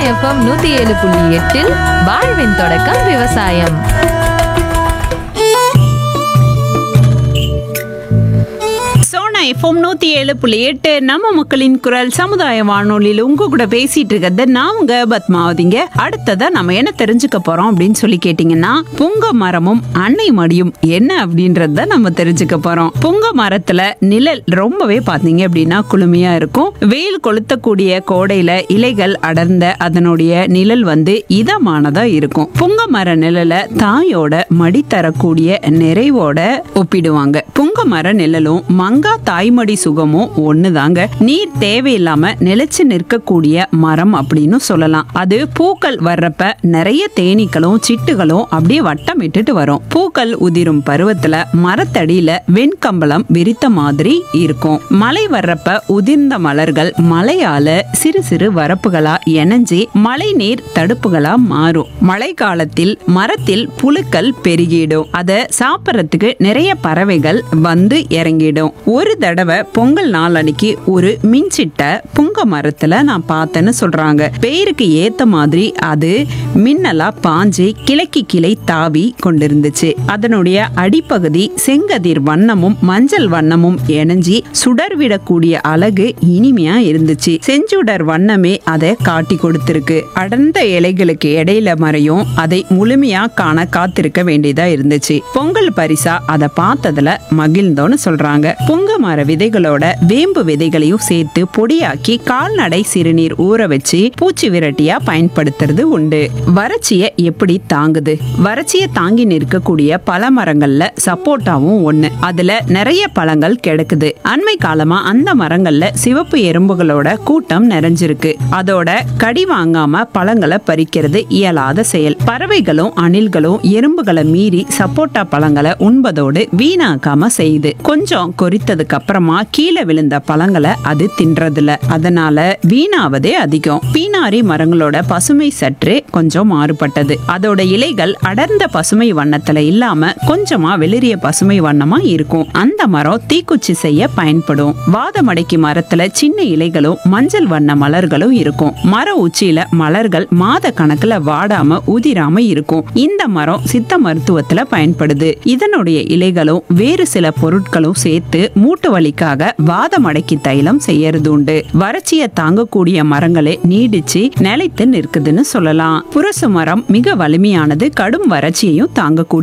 FM நூத்தி ஏழு புள்ளி எட்டில் வாழ்வின் தொடக்கம் விவசாயம் சோனா எஃப்எம் நூத்தி ஏழு புள்ளி எட்டு நம்ம மக்களின் குரல் சமுதாய வானொலியில் உங்க கூட பேசிட்டு இருக்கிறது நான் உங்க பத்மாவதிங்க அடுத்ததா நம்ம என்ன தெரிஞ்சுக்க போறோம் அப்படின்னு சொல்லி கேட்டீங்கன்னா புங்க மரமும் அன்னை மடியும் என்ன அப்படின்றத நம்ம தெரிஞ்சுக்க போறோம் புங்க மரத்துல நிழல் ரொம்பவே பாத்தீங்க அப்படின்னா குளுமையா இருக்கும் வெயில் கொளுத்தக்கூடிய கோடையில இலைகள் அடர்ந்த அதனுடைய நிழல் வந்து இதமானதா இருக்கும் புங்க மர நிழலை தாயோட மடி தரக்கூடிய நிறைவோட ஒப்பிடுவாங்க புங்க மர நிழலும் மங்கா தாய்மடி சுகமும் ஒண்ணுதாங்க நீர் தேவையில்லாம நிலைச்சு நிற்கக்கூடிய மரம் அப்படின்னு சொல்லலாம் அது பூக்கள் வர்றப்ப நிறைய தேனீக்களும் சிட்டுகளும் அப்படியே வட்டமிட்டுட்டு வரும் பூக்கள் உதிரும் பருவத்துல மரத்தடியில வெண்கம்பளம் விரித்த மாதிரி இருக்கும் மழை வர்றப்ப உதிர்ந்த மலர்கள் மழையால சிறு சிறு வரப்புகளா இணைஞ்சி மழை நீர் தடுப்புகளா மாறும் மழை காலத்தில் மரத்தில் புழுக்கள் பெருகிடும் அத சாப்பிடறதுக்கு நிறைய பறவைகள் வந்து இறங்கிடும் ஒரு தடவை பொங்கல் நாள் அன்னைக்கு ஒரு மின்சிட்ட புங்க மரத்துல நான் பார்த்தேன்னு சொல்றாங்க பெயருக்கு ஏத்த மாதிரி அது மின்னலா பாஞ்சு கிளைக்கு கிளை தாவி கொண்டிருந்துச்சு அதனுடைய அடிப்பகுதி செங்கதிர் வண்ணமும் மஞ்சள் வண்ணமும் இணைஞ்சி சுடர் விடக்கூடிய அழகு இனிமையா இருந்துச்சு செஞ்சுடர் வண்ணமே அதை காட்டி கொடுத்திருக்கு அடர்ந்த இலைகளுக்கு இடையில மறையும் அதை முழுமையா காண காத்திருக்க வேண்டியதா இருந்துச்சு பொங்கல் பரிசா அதை பார்த்ததுல மகிழ்ந்தோன்னு சொல்றாங்க புங்க மர விதைகளோட வேம்பு விதைகளையும் சேர்த்து பொடியாக்கி கால்நடை சிறுநீர் ஊற வச்சு பூச்சி விரட்டியா பயன்படுத்துறது உண்டு வறட்சியை எப்படி தாங்குது வறட்சியை தாங்கி நிற்கக்கூடிய பல மரங்கள்ல சப்போட்டாவும் ஒண்ணு அதுல நிறைய பழங்கள் கிடைக்குது அண்மை காலமா அந்த மரங்கள்ல சிவப்பு எறும்புகளோட கூட்டம் நிறைஞ்சிருக்கு அதோட கடி வாங்காம பழங்களை பறிக்கிறது இயலாத செயல் பறவைகளும் அணில்களும் எறும்புகளை மீறி சப்போட்டா பழங்களை உண்பதோடு வீணாக்காம செய்யுது கொஞ்சம் கொறித்ததுக்கு அப்புறமா கீழே விழுந்த பழங்களை அது தின்றதில்ல அதனால வீணாவதே அதிகம் பீனாரி மரங்களோட பசுமை சற்று கொஞ்சம் மாறுபட்டது அதோட இலைகள் அடர்ந்த பசுமை வண்ணத்துல இல்லாம கொஞ்சமா வெளிரிய பசுமை வண்ணமா இருக்கும் அந்த மரம் தீக்குச்சி செய்ய பயன்படும் வாதமடைக்கு மரத்துல சின்ன இலைகளும் மஞ்சள் வண்ண மலர்களும் இருக்கும் மர உச்சியில மலர்கள் மாத கணக்குல வாடாம உதிராம இருக்கும் இந்த மரம் சித்த மருத்துவத்துல பயன்படுது இதனுடைய இலைகளும் வேறு சில பொருட்களும் சேர்த்து மூட்டு வலிக்காக வாதமடக்கி தைலம் செய்யறது உண்டு வறட்சியை தாங்கக்கூடிய மரங்களே நீடிச்சு நிலைத்து நிற்குதுன்னு சொல்லலாம் புரசு மரம் மிக வலிமையானது கடும் வறட்சியையும் தாங்கக்கூடிய